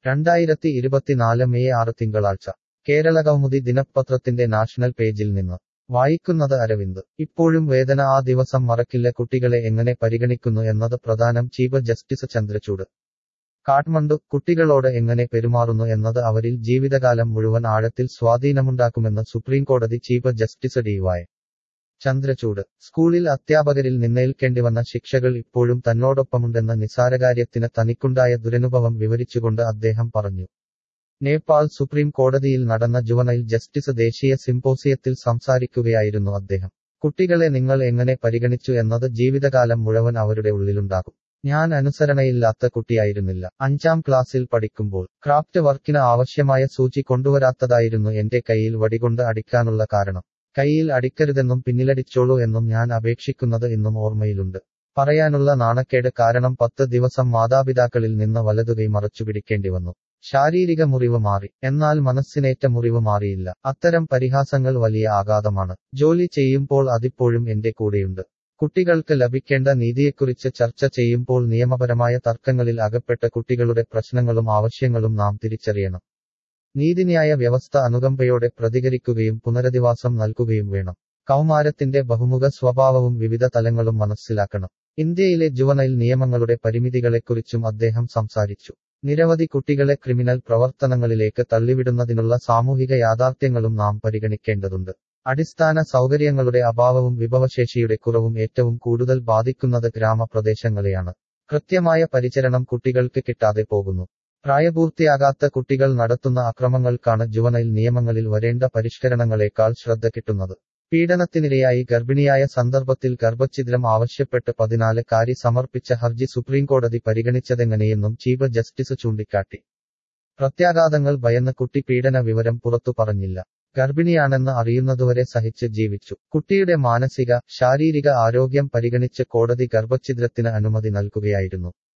രണ്ടായിരത്തി ഇരുപത്തിനാല് മെയ് ആറ് തിങ്കളാഴ്ച കേരള കൗമുദി ദിനപത്രത്തിന്റെ നാഷണൽ പേജിൽ നിന്ന് വായിക്കുന്നത് അരവിന്ദ് ഇപ്പോഴും വേദന ആ ദിവസം മറക്കില്ല കുട്ടികളെ എങ്ങനെ പരിഗണിക്കുന്നു എന്നത് പ്രധാനം ചീഫ് ജസ്റ്റിസ് ചന്ദ്രചൂഡ് കാഠ്മണ്ഡു കുട്ടികളോട് എങ്ങനെ പെരുമാറുന്നു എന്നത് അവരിൽ ജീവിതകാലം മുഴുവൻ ആഴത്തിൽ സ്വാധീനമുണ്ടാക്കുമെന്ന് സുപ്രീംകോടതി chief justice D Y Chandrachud സ്കൂളിൽ അധ്യാപകരിൽ നിന്നേൽക്കേണ്ടിവന്ന ശിക്ഷകൾ ഇപ്പോഴും തന്നോടൊപ്പമുണ്ടെന്ന നിസാരകാര്യത്തിന് തനിക്കുണ്ടായ ദുരനുഭവം വിവരിച്ചുകൊണ്ട് അദ്ദേഹം പറഞ്ഞു നേപ്പാൾ സുപ്രീം കോടതിയിൽ നടന്ന ജുവനൈൽ ജസ്റ്റിസ് ദേശീയ സിംപോസിയത്തിൽ സംസാരിക്കുകയായിരുന്നു അദ്ദേഹം കുട്ടികളെ നിങ്ങൾ എങ്ങനെ പരിഗണിച്ചു എന്നത് ജീവിതകാലം മുഴുവൻ അവരുടെ ഉള്ളിലുണ്ടാകും ഞാൻ അനുസരണയില്ലാത്ത കുട്ടിയായിരുന്നില്ല അഞ്ചാം ക്ലാസ്സിൽ പഠിക്കുമ്പോൾ ക്രാഫ്റ്റ് വർക്കിന് ആവശ്യമായ സൂചി കൊണ്ടുവരാത്തതായിരുന്നു എന്റെ കയ്യിൽ വടികൊണ്ട് അടിക്കാനുള്ള കാരണം കൈയിൽ അടിക്കരുതെന്നും പിന്നിലടിച്ചോളൂ എന്നും ഞാൻ അപേക്ഷിക്കുന്നത് ഇന്നും ഓർമ്മയിലുണ്ട് പറയാനുള്ള നാണക്കേട് കാരണം പത്ത് ദിവസം മാതാപിതാക്കളിൽ നിന്ന് വലതുകൈ മറച്ചുപിടിക്കേണ്ടി വന്നു ശാരീരിക മുറിവ് മാറി എന്നാൽ മനസ്സിനേറ്റ മുറിവ് മാറിയില്ല അത്തരം പരിഹാസങ്ങൾ വലിയ ആഘാതമാണ് ജോലി ചെയ്യുമ്പോൾ അതിപ്പോഴും എന്റെ കൂടെയുണ്ട് കുട്ടികൾക്ക് ലഭിക്കേണ്ട നീതിയെക്കുറിച്ച് ചർച്ച ചെയ്യുമ്പോൾ നിയമപരമായ തർക്കങ്ങളിൽ അകപ്പെട്ട കുട്ടികളുടെ പ്രശ്നങ്ങളും ആവശ്യങ്ങളും നാം തിരിച്ചറിയണം നീതിന്യായ വ്യവസ്ഥ അനുകമ്പയോടെ പ്രതികരിക്കുകയും പുനരധിവാസം നൽകുകയും വേണം കൗമാരത്തിന്റെ ബഹുമുഖ സ്വഭാവവും വിവിധ തലങ്ങളും മനസ്സിലാക്കണം ഇന്ത്യയിലെ ജുവനൈൽ നിയമങ്ങളുടെ പരിമിതികളെക്കുറിച്ചും അദ്ദേഹം സംസാരിച്ചു നിരവധി കുട്ടികളെ ക്രിമിനൽ പ്രവർത്തനങ്ങളിലേക്ക് തള്ളിവിടുന്നതിനുള്ള സാമൂഹിക യാഥാർത്ഥ്യങ്ങളും നാം പരിഗണിക്കേണ്ടതുണ്ട് അടിസ്ഥാന സൗകര്യങ്ങളുടെ അഭാവവും വിഭവശേഷിയുടെ കുറവും ഏറ്റവും കൂടുതൽ ബാധിക്കുന്നത് ഗ്രാമപ്രദേശങ്ങളെയാണ് കൃത്യമായ പരിചരണം കുട്ടികൾക്ക് കിട്ടാതെ പോകുന്നു പ്രായപൂർത്തിയാകാത്ത കുട്ടികൾ നടത്തുന്ന അക്രമങ്ങൾക്കാണ് ജുവനൈൽ നിയമങ്ങളിൽ വരേണ്ട പരിഷ്കരണങ്ങളെക്കാൾ ശ്രദ്ധ കിട്ടുന്നത് പീഡനത്തിനിരയായി ഗർഭിണിയായ സന്ദർഭത്തിൽ ഗർഭഛിദ്രം ആവശ്യപ്പെട്ട് പതിനാല് കാരി സമർപ്പിച്ച ഹർജി സുപ്രീംകോടതി പരിഗണിച്ചതെങ്ങനെയെന്നും ചീഫ് ജസ്റ്റിസ് ചൂണ്ടിക്കാട്ടി പ്രത്യാഘാതങ്ങൾ ഭയന്ന് കുട്ടി പീഡന വിവരം പുറത്തു പറഞ്ഞില്ല ഗർഭിണിയാണെന്ന് അറിയുന്നതുവരെ സഹിച്ച് ജീവിച്ചു കുട്ടിയുടെ മാനസിക ശാരീരിക ആരോഗ്യം പരിഗണിച്ച് കോടതി ഗർഭഛിദ്രത്തിന് അനുമതി നൽകുകയായിരുന്നു